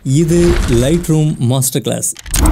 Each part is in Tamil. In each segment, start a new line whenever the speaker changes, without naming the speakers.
இது light room master class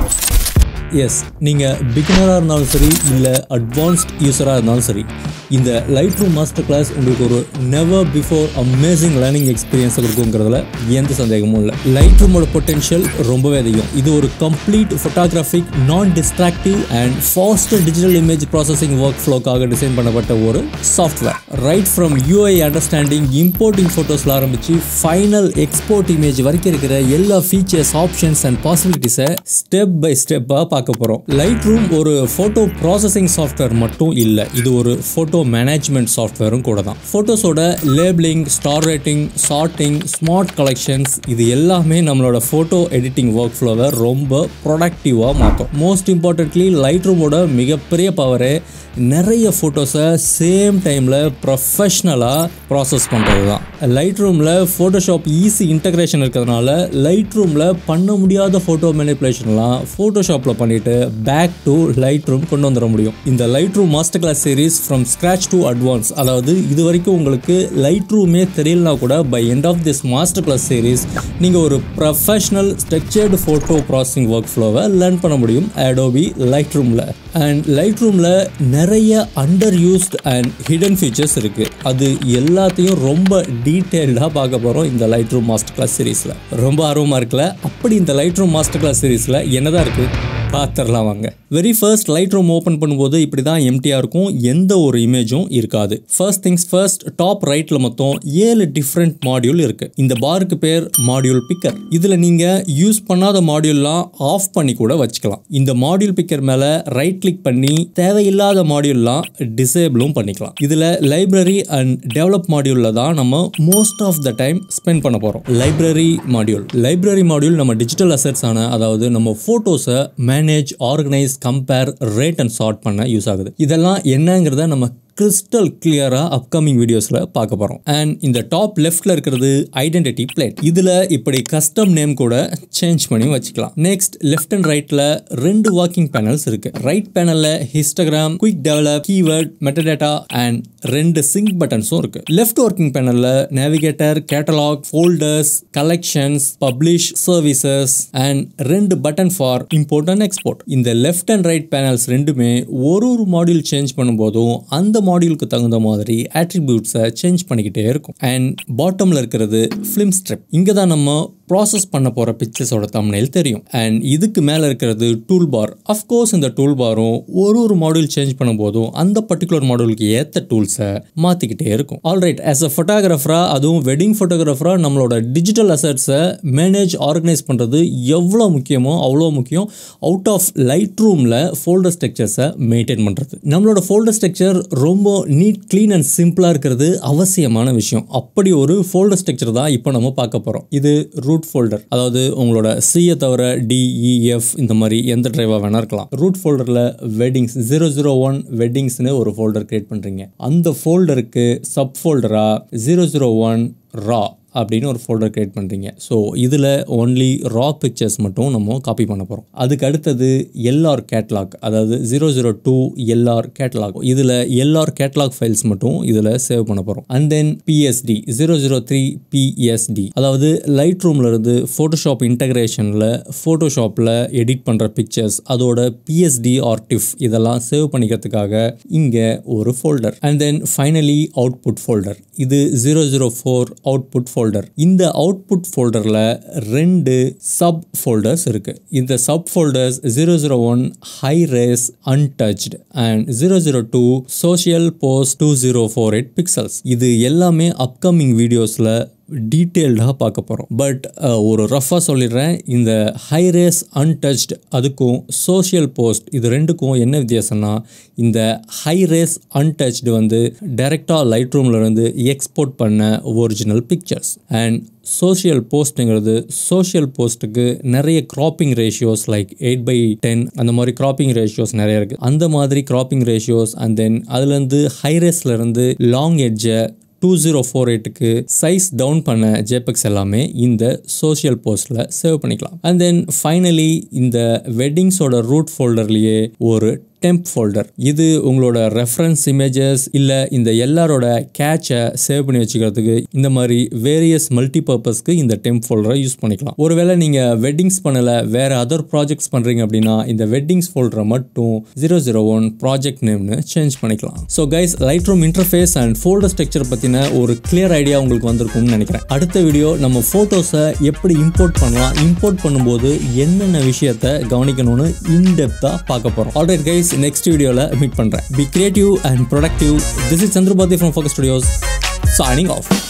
yes நீங்கள் பிகினராக இருந்தாலும் சரி இல்லை அட்வான்ஸ்ட் யூஸராக இருந்தாலும் சரி இந்த லைட் ரூம் மாஸ்டர் கிளாஸ் உங்களுக்கு ஒரு never before amazing learning experience கொடுக்குங்கிறதுல எந்த சந்தேகமும் இல்லை லைட் ரூமோட பொட்டென்ஷியல் ரொம்பவே அதிகம் இது ஒரு complete photographic non destructive and fast digital image processing work ஃப்ளோக்காக டிசைன் பண்ணப்பட்ட ஒரு software right from UI understanding importing ஃபோட்டோஸில் ஆரம்பித்து ஃபைனல் எக்ஸ்போர்ட் இமேஜ் வரைக்கும் இருக்கிற எல்லா ஃபீச்சர்ஸ் ஆப்ஷன்ஸ் அண்ட் பாசிபிலிட்டிஸை ஸ்டெப் பை ஸ்டெப்பாக பார்க்க போகிறோம் லைட் ரூம் ஒரு ஃபோட்டோ ப்ராசஸிங் சாஃப்ட்வேர் மட்டும் இல்லை இது ஒரு ஃபோட்டோ மேனேஜ்மெண்ட் சாஃப்ட்வேரும் கூட தான் ஃபோட்டோஸோட labelling star rating sorting smart collections இது எல்லாமே நம்மளோட ஃபோட்டோ எடிட்டிங் ஒர்க் ஃப்ளோவை ரொம்ப ப்ரொடக்டிவாக மாற்றும் மோஸ்ட் இம்பார்ட்டன்ட்லி லைட் ரூமோட மிகப்பெரிய பவரே நிறைய ஃபோட்டோஸை சேம் டைமில் ப்ரொஃபஷ்னலாக ப்ராசஸ் பண்ணுறது தான் லைட் ரூமில் ஃபோட்டோஷாப் ஈஸி இன்டகிரேஷன் இருக்கிறதுனால லைட் ரூமில் பண்ண முடியாத ஃபோட்டோ மேனிப்புலேஷன்லாம் ஃபோட்டோஷாப்பில் பண்ணிவிட்டு பேக் டு லைட் ரூம் கொண்டு வந்துட முடியும் இந்த light room master class series from scratch to advance அதாவது இது வரைக்கும் உங்களுக்கு லைட் ரூமே தெரியலனா கூட by end of this master class series நீங்கள் ஒரு professional structured photo processing work ஃப்ளோவை லேர்ன் பண்ண முடியும் அடோபி லைட் ரூமில் அண்ட் லைட் ரூமில் நிறைய under used and hidden features இருக்குது அது எல்லாத்தையும் ரொம்ப டீட்டெயில்டாக பார்க்க போகிறோம் இந்த லைட் ரூம் மாஸ்டர் கிளாஸ் சீரீஸில் ரொம்ப ஆர்வமாக இருக்குல்ல அப்படி இந்த லைட் ரூம் மாஸ்டர் கிளாஸ் சீரீஸில் என்னதான் இருக்குது பார்த்துடலாம் வாங்க very first light room open பண்ணும்போது இப்படி தான் எம்டியாக இருக்கும் எந்த ஒரு இமேஜும் இருக்காது ஃபர்ஸ்ட் திங்ஸ் ஃபர்ஸ்ட் டாப் ரைட்டில் மொத்தம் ஏழு டிஃப்ரெண்ட் மாடியூல் இருக்கு இந்த பாருக்கு பேர் மாடியூல் பிக்கர் இதில் நீங்கள் யூஸ் பண்ணாத மாடியூல்லாம் ஆஃப் பண்ணி கூட வச்சுக்கலாம் இந்த மாடியூல் பிக்கர் மேலே ரைட் கிளிக் பண்ணி தேவையில்லாத மாடியூல்லாம் டிசேபிளும் பண்ணிக்கலாம் இதில் லைப்ரரி அண்ட் டெவலப் மாடியூலில் தான் நம்ம most of the time spend பண்ண போகிறோம் லைப்ரரி மாடியூல் லைப்ரரி மாடியூல் நம்ம டிஜிட்டல் அசட்ஸ் ஆன அதாவது நம்ம ஃபோட்டோஸை manage organise compare rate and sort பண்ண யூஸ் ஆகுது இதெல்லாம் என்னங்கிறத நம்ம கிறிஸ்டல் கிளியராக அப்கமிங் வீடியோஸில் பார்க்க போகிறோம் அண்ட் இந்த டாப் லெஃப்டில் இருக்கிறது ஐடென்டிட்டி பிளேட் இதில் இப்படி கஸ்டம் நேம் கூட சேஞ்ச் பண்ணி வச்சுக்கலாம் நெக்ஸ்ட் லெஃப்ட் அண்ட் ரைட்டில் ரெண்டு வாக்கிங் பேனல்ஸ் இருக்கு ரைட் பேனலில் histogram quick develop keyword metadata and ரெண்டு சிங்க் பட்டன்ஸும் இருக்கு லெஃப்ட் ஒர்க்கிங் பேனலில் navigator catalogue folders collections publish services and ரெண்டு button for import and export இந்த லெஃப்ட் அண்ட் ரைட் பேனல்ஸ் ரெண்டுமே ஒரு ஒரு மாடியூல் சேஞ்ச் பண்ணும்போதும் அந்த மாடியூலுக்கு தகுந்த மாதிரி ஆட்ரிபியூட்ஸை சேஞ்ச் பண்ணிக்கிட்டே இருக்கும் அண்ட் பாட்டமில் இருக்கிறது ஃபிலிம் ஸ்ட்ரிப் இங்கே தான் நம்ம ப்ராசஸ் பண்ண போகிற பிக்சர்ஸோட தம்னைல் தெரியும் அண்ட் இதுக்கு மேலே இருக்கிறது டூல் பார் அஃப்கோர்ஸ் இந்த டூல் பாரும் ஒரு ஒரு மாடியூல் சேஞ்ச் பண்ணும்போதும் அந்த பர்டிகுலர் மாடியூலுக்கு ஏற்ற டூல்ஸை மாற்றிக்கிட்டே இருக்கும் ஆல்ரைட் ஆஸ் அ ஃபோட்டோகிராஃபராக அதுவும் வெட்டிங் ஃபோட்டோகிராஃபராக நம்மளோட டிஜிட்டல் அசட்ஸை மேனேஜ் ஆர்கனைஸ் பண்ணுறது எவ்வளோ முக்கியமோ அவ்வளோ முக்கியம் அவுட் ஆஃப் லைட் ரூமில் ஃபோல்டர் ஸ்ட்ரக்சர்ஸை மெயின்டைன் பண்ணுறது நம்மளோட ஃபோல்டர் ஸ்ட்ரக்சர் ரொம்ப நீட் க்ளீன் அண்ட் சிம்பிளாக இருக்கிறது அவசியமான விஷயம் அப்படி ஒரு ஃபோல்டர் ஸ்ட்ரக்சர் தான் இப்போ நம்ம பார்க்க போகிறோம் இது ரூட் ஃபோல்டர் அதாவது உங்களோட சியை தவிர டிஇஎஃப் இந்த மாதிரி எந்த டிரைவாக வேணா இருக்கலாம் ரூட் ஃபோல்டரில் வெட்டிங்ஸ் ஜீரோ ஜீரோ ஒன் வெட்டிங்ஸ்னு ஒரு ஃபோல்டர் கிரியேட் பண்ணுறீங்க அந்த ஃபோல்டருக்கு சப் ஃபோல்டராக ஜீரோ ஜீரோ ஒன் ரா அப்படின்னு ஒரு ஃபோல்டர் கிரியேட் பண்ணுறீங்க ஸோ இதில் ஒன்லி ரா பிக்சர்ஸ் மட்டும் நம்ம காப்பி பண்ண போகிறோம் அதுக்கு அடுத்தது எல்ஆர் கேட்லாக் அதாவது zero zero two LR catalogue இதில் எல்ஆர் கேட்லாக் ஃபைல்ஸ் மட்டும் இதில் சேவ் பண்ண போகிறோம் and then PSD zero zero three PSD அதாவது லைட் ரூமில் இருந்து ஃபோட்டோஷாப் இன்டகிரேஷனில் ஃபோட்டோஷாப்பில் எடிட் பண்ணுற பிக்சர்ஸ் அதோட பிஎஸ்டி ஆர் டிஃப் இதெல்லாம் சேவ் பண்ணிக்கிறதுக்காக இங்கே ஒரு folder and then finally output folder இது zero zero four output folder இந்த அவுட்புட் ஃபோல்டரில் ரெண்டு சப் ஃபோல்டர்ஸ் இருக்கு இந்த sub folders zero zero one high res untouched and zero zero two social post two zero four eight pixels இது எல்லாமே அப்கமிங் வீடியோஸில் டீட்டெயில்டாக பார்க்க போகிறோம் பட் ஒரு ரஃபாக சொல்லிடுறேன் இந்த ஹை ரேஸ் அன்டச்டு அதுக்கும் சோஷியல் போஸ்ட் இது ரெண்டுக்கும் என்ன வித்தியாசம்னா இந்த ஹை ரேஸ் அன்டச்டு வந்து டைரெக்டாக லைட் ரூம்லேருந்து எக்ஸ்போர்ட் பண்ண ஒரிஜினல் பிக்சர்ஸ் அண்ட் சோஷியல் போஸ்ட்டுங்கிறது சோஷியல் போஸ்ட்டுக்கு நிறைய cropping ratios like eight by ten அந்த மாதிரி கிராப்பிங் ரேஷியோஸ் நிறைய இருக்குது அந்த மாதிரி கிராப்பிங் ரேஷியோஸ் அண்ட் தென் அதுலேருந்து ஹைரேஸ்லேருந்து லாங் எட்ஜை டூ ஜீரோ ஃபோர் எயிட்டுக்கு சைஸ் டவுன் பண்ண ஜேபெக்ஸ் எல்லாமே இந்த சோஷியல் போஸ்ட்டில் சேவ் பண்ணிக்கலாம் அண்ட் தென் ஃபைனலி இந்த வெட்டிங்ஸோட ரூட் ஃபோல்டர்லேயே ஒரு டெம்ப் ஃபோல்டர் இது உங்களோட ரெஃபரன்ஸ் இமேஜஸ் இல்லை இந்த எல்லாரோட கேட்சை சேவ் பண்ணி வச்சுக்கிறதுக்கு இந்த மாதிரி வேரியஸ் மல்டி பர்பஸ்க்கு இந்த டெம்ப் ஃபோல்டரை யூஸ் பண்ணிக்கலாம் ஒருவேளை நீங்கள் வெட்டிங்ஸ் பண்ணலை வேற அதர் ப்ராஜெக்ட்ஸ் பண்ணுறீங்க அப்படின்னா இந்த வெட்டிங்ஸ் ஃபோல்டரை மட்டும் ஜீரோ ஜீரோ ஒன் ப்ராஜெக்ட் நேம்னு சேஞ்ச் பண்ணிக்கலாம் so guys light room interface and folder structure பற்றின ஒரு கிளியர் ஐடியா உங்களுக்கு வந்திருக்கும்னு நினைக்கிறேன் அடுத்த வீடியோ நம்ம ஃபோட்டோஸை எப்படி இம்போர்ட் பண்ணலாம் இம்போர்ட் பண்ணும்போது என்னென்ன விஷயத்தை கவனிக்கணும்னு இன்டெப்த்தாக பார்க்க போகிறோம் ஆல்ரைட் கைஸ் நெக்ஸ்ட் வீடியோவில் மீட் பண்ணுறேன் be creative and productive this is Chandrapathi from focus studios signing off.